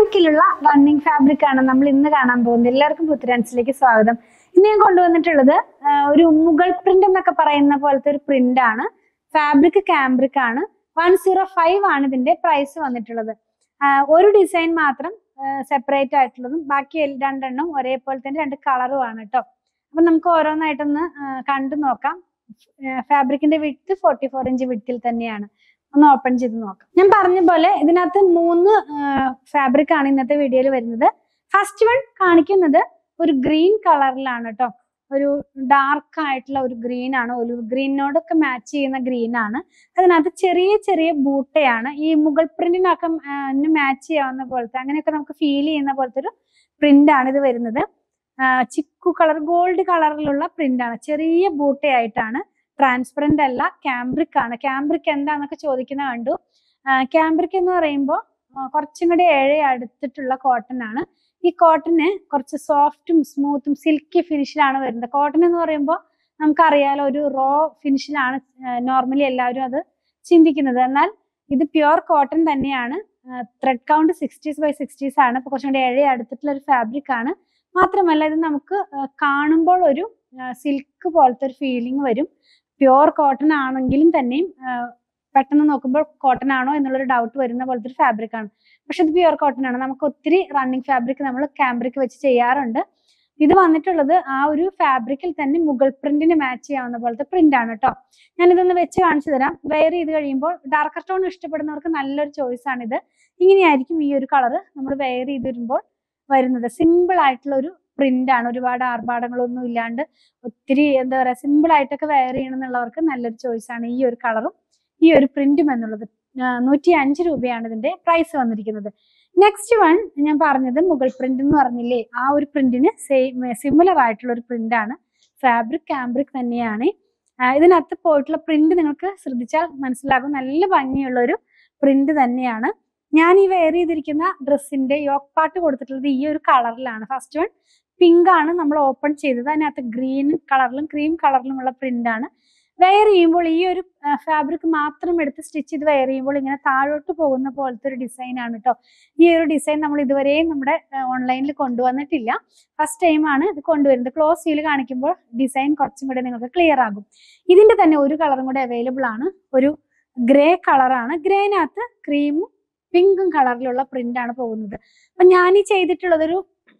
ഫാബ്രിക്കിലുള്ള running fabric ആണ് നമ്മൾ ഇന്ന് കാണാൻ പോകുന്നത് എല്ലാവർക്കും പുത്തരാൻസിലേക്ക് സ്വാഗതം ഇന്ന് ഞാൻ കൊണ്ടുവന്നിട്ടുള്ളത് ആ, ഒരു മുഗൾ പ്രിന്റ് എന്നൊക്കെ പറയുന്ന പോലത്തെ ഒരു പ്രിന്റ് ആണ് ഫാബ്രിക് കാംബ്രിക് ആണ് വൺ സീറോ ഫൈവ് ആണ് ഇതിന്റെ പ്രൈസ് വന്നിട്ടുള്ളത് ആ, ഒരു ഡിസൈൻ മാത്രം സെപ്പറേറ്റ് ആയിട്ടുള്ളതും ബാക്കി എൽ- രണ്ടെണ്ണം ഒരേപോലെ തന്നെ രണ്ട് കളറും ആണ് കേട്ടോ അപ്പൊ നമുക്ക് ഓരോന്നായിട്ടൊന്ന് ആ, കണ്ടു നോക്കാം ഫാബ്രിക്കിന്റെ വിട്ട് ഫോർട്ടി ഫോർ ഇഞ്ച് വിട്ടിൽ തന്നെയാണ് ഒന്ന് ഓപ്പൺ ചെയ്ത് നോക്കാം ഞാൻ പറഞ്ഞ പോലെ ഇതിനകത്ത് മൂന്ന് ഫാബ്രിക് ആണ് ഇന്നത്തെ വീഡിയോയിൽ വരുന്നത് ഫസ്റ്റ് വൺ കാണിക്കുന്നത് ഒരു ഗ്രീൻ കളറിലാണ് കേട്ടോ ഒരു ഡാർക്ക് ആയിട്ടുള്ള ഒരു ഗ്രീൻ ആണ് ഒലിവ് ഗ്രീനോടൊക്കെ മാച്ച് ചെയ്യുന്ന ഗ്രീൻ ആണ് അതിനകത്ത് ചെറിയ ചെറിയ ബൂട്ടയാണ് ഈ മുഗൾ പ്രിന്റിനൊക്കെ മാച്ച് ചെയ്യാവുന്ന പോലത്തെ അങ്ങനെയൊക്കെ നമുക്ക് ഫീൽ ചെയ്യുന്ന പോലത്തെ ഒരു പ്രിന്റ് ആണ് ഇത് വരുന്നത് ആ, ചിക്കു കളർ ഗോൾഡ് കളറിലുള്ള പ്രിന്റ് ആണ് ചെറിയ ബൂട്ടയായിട്ടാണ് ട്രാൻസ്പെറന്റ് അല്ല ക്യാമ്പ്രിക് ആണ് ക്യാമ്പ്രിക് എന്താന്നൊക്കെ ചോദിക്കുന്ന കണ്ടു ക്യാമ്പ്രിക് എന്ന് പറയുമ്പോൾ കുറച്ചും കൂടി ഏഴ് അടുത്തിട്ടുള്ള കോട്ടൺ ആണ് ഈ കോട്ടന് കുറച്ച് സോഫ്റ്റും സ്മൂത്തും സിൽക്കി ഫിനിഷിലാണ് വരുന്നത് കോട്ടൺ എന്ന് പറയുമ്പോൾ നമുക്കറിയാലോ ഒരു റോ ഫിനിഷിലാണ് നോർമലി എല്ലാവരും അത് ചിന്തിക്കുന്നത് എന്നാൽ ഇത് പ്യുവർ കോട്ടൺ തന്നെയാണ് thread count sixties by sixties ആണ് ഇപ്പൊ കുറച്ചും കൂടി ഏഴ് അടുത്തിട്ടുള്ള ഒരു ഫാബ്രിക് ആണ് മാത്രമല്ല ഇത് നമുക്ക് ആ, കാണുമ്പോൾ ഒരു സിൽക്ക് പോലത്തെ ഒരു ഫീലിംഗ് വരും പ്യുവർ കോട്ടൺ ആണെങ്കിലും തന്നെയും ആ, പെട്ടെന്ന് നോക്കുമ്പോൾ കോട്ടൺ ആണോ എന്നുള്ളൊരു ഡൗട്ട് വരുന്ന പോലത്തെ ഒരു ഫാബ്രിക് ആണ് പക്ഷെ ഇത് പ്യുവർ കോട്ടൺ ആണ് നമുക്ക് ഒത്തിരി റണ്ണിങ് ഫാബ്രിക് നമ്മൾ ക്യാമ്പ്രിക് വെച്ച് ചെയ്യാറുണ്ട് ഇത് വന്നിട്ടുള്ളത് ആ ഒരു ഫാബ്രിക്കിൽ തന്നെ മുഗൾ പ്രിന്റിന് മാച്ച് ചെയ്യാവുന്ന പോലത്തെ പ്രിന്റ് ആണ് കേട്ടോ ഞാൻ ഇതൊന്ന് വെച്ച് കാണിച്ചു തരാം വെയർ ചെയ്ത് കഴിയുമ്പോൾ ഡാർക്കർ ടോൺ ഇഷ്ടപ്പെടുന്നവർക്ക് നല്ലൊരു ചോയ്സ് ആണ് ഇത് ഇങ്ങനെയായിരിക്കും ഈ ഒരു കളർ നമ്മൾ വെയർ ചെയ്ത് വരുമ്പോൾ വരുന്നത് സിമ്പിൾ ആയിട്ടുള്ള ഒരു പ്രിന്റ് ആണ് ഒരുപാട് ആർഭാടങ്ങളൊന്നും ഇല്ലാണ്ട് ഒത്തിരി എന്താ പറയാ സിമ്പിൾ ആയിട്ടൊക്കെ വെയർ ചെയ്യണം എന്നുള്ളവർക്ക് നല്ലൊരു ചോയ്സ് ആണ് ഈ ഒരു കളറും ഈ ഒരു പ്രിന്റും എന്നുള്ളത് നൂറ്റി അഞ്ച് രൂപയാണ് ഇതിന്റെ പ്രൈസ് വന്നിരിക്കുന്നത് നെക്സ്റ്റ് വൺ ഞാൻ പറഞ്ഞത് മുഗൾ പ്രിന്റ് എന്ന് പറഞ്ഞില്ലേ ആ ഒരു പ്രിന്റിന് സെയിം സിമിലർ ആയിട്ടുള്ള ഒരു പ്രിന്റ് ആണ് ഫാബ്രിക് കാംബ്രിക് തന്നെയാണ് ആ, ഇതിനകത്ത് പോയിട്ടുള്ള പ്രിന്റ് നിങ്ങൾക്ക് ശ്രദ്ധിച്ചാൽ മനസ്സിലാകും നല്ല ഭംഗിയുള്ള ഒരു പ്രിന്റ് തന്നെയാണ് ഞാൻ ഈ വെയർ ചെയ്തിരിക്കുന്ന ഡ്രസ്സിന്റെ യോക്ക് പാർട്ട് കൊടുത്തിട്ടുള്ളത് ഈ ഒരു കളറിലാണ് ഫസ്റ്റ് വൺ പിങ്ക് ആണ് നമ്മൾ ഓപ്പൺ ചെയ്തത് അതിനകത്ത് ഗ്രീൻ കളറിലും ക്രീം കളറിലുമുള്ള പ്രിന്റ് ആണ് വെയർ ചെയ്യുമ്പോൾ ഈ ഒരു ഫാബ്രിക് മാത്രം എടുത്ത് സ്റ്റിച്ച് ചെയ്ത് വെയർ ചെയ്യുമ്പോൾ ഇങ്ങനെ താഴോട്ട് പോകുന്ന പോലത്തെ ഒരു ഡിസൈൻ ആണ് കേട്ടോ ഈ ഒരു ഡിസൈൻ നമ്മൾ ഇതുവരെയും നമ്മുടെ ഓൺലൈനിൽ കൊണ്ടുവന്നിട്ടില്ല ഫസ്റ്റ് ടൈം ആണ് ഇത് കൊണ്ടുവരുന്നത് ക്ലോസ് ചെയ്ത് കാണിക്കുമ്പോൾ ഡിസൈൻ കുറച്ചും കൂടെ നിങ്ങൾക്ക് ക്ലിയർ ആകും ഇതിന്റെ തന്നെ ഒരു കളറും കൂടെ അവൈലബിൾ ആണ് ഒരു ഗ്രേ കളറാണ് ഗ്രേനകത്ത് ക്രീമും പിങ്കും കളറിലുള്ള പ്രിന്റ് ആണ് പോകുന്നത് അപ്പൊ ഞാൻ ഈ ചെയ്തിട്ടുള്ളതൊരു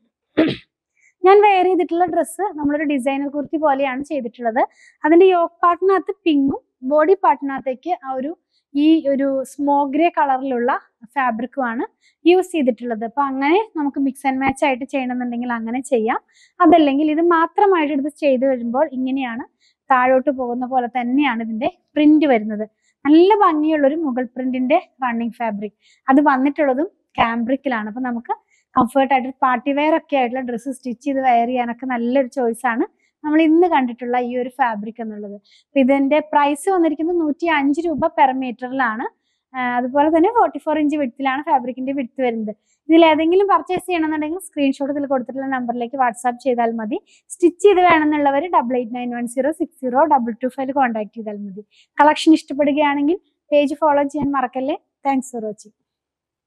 ഞാൻ വെയർ ചെയ്തിട്ടുള്ള ഡ്രസ്സ് നമ്മളൊരു ഡിസൈനർ കുർത്തി പോലെയാണ് ചെയ്തിട്ടുള്ളത് അതിന്റെ യോക്ക് പാർട്ടിനകത്ത് പിങ്കും ബോഡി പാർട്ടിനകത്തേക്ക് ആ ഒരു ഈ ഒരു സ്മോ ഗ്രേ കളറിലുള്ള ഫാബ്രിക്കുമാണ് യൂസ് ചെയ്തിട്ടുള്ളത് അപ്പൊ അങ്ങനെ നമുക്ക് മിക്സ് ആൻഡ് മാച്ച് ആയിട്ട് ചെയ്യണമെന്നുണ്ടെങ്കിൽ അങ്ങനെ ചെയ്യാം അതല്ലെങ്കിൽ ഇത് മാത്രമായിട്ട് എടുത്ത് ചെയ്ത് വരുമ്പോൾ ഇങ്ങനെയാണ് താഴോട്ട് പോകുന്ന പോലെ തന്നെയാണ് ഇതിന്റെ പ്രിന്റ് വരുന്നത് നല്ല ഭംഗിയുള്ള ഒരു മുഗൾ പ്രിന്റിന്റെ റണ്ണിങ് ഫാബ്രിക് അത് വന്നിട്ടുള്ളതും കാംബ്രിക്കിലാണ് അപ്പൊ നമുക്ക് കംഫർട്ട് ആയിട്ട് പാർട്ടി വെയർ ഒക്കെ ആയിട്ടുള്ള ഡ്രസ്സ് സ്റ്റിച്ച് ചെയ്ത് വെയർ ചെയ്യാനൊക്കെ നല്ലൊരു ചോയ്സ് ആണ് നമ്മൾ ഇന്ന് കണ്ടിട്ടുള്ള ഈ ഒരു ഫാബ്രിക് എന്നുള്ളത് അപ്പൊ ഇതിന്റെ പ്രൈസ് വന്നിരിക്കുന്നത് നൂറ്റി അഞ്ച് രൂപ പെർ മീറ്ററിലാണ് അതുപോലെ തന്നെ ഫോർട്ടി ഫോർ ഇഞ്ച് വിഡ്ത്തിലാണ് ഫാബ്രിക്കിന്റെ വിഡ്ത്ത് വരുന്നത് ഇതിൽ ഏതെങ്കിലും പർച്ചേസ് ചെയ്യണമെന്നുണ്ടെങ്കിൽ സ്ക്രീൻഷോട്ട് ഇതിൽ കൊടുത്തിട്ടുള്ള നമ്പറിലേക്ക് വാട്സാപ്പ് ചെയ്താൽ മതി സ്റ്റിച്ച് ചെയ്ത് വേണമെന്നുള്ളവർ double eight nine one zero six zero double two five contact ചെയ്താൽ മതി കളക്ഷൻ ഇഷ്ടപ്പെടുകയാണെങ്കിൽ പേജ് ഫോളോ ചെയ്യാൻ മറക്കല്ലേ താങ്ക്സ് ഫോർ വാച്ചിങ്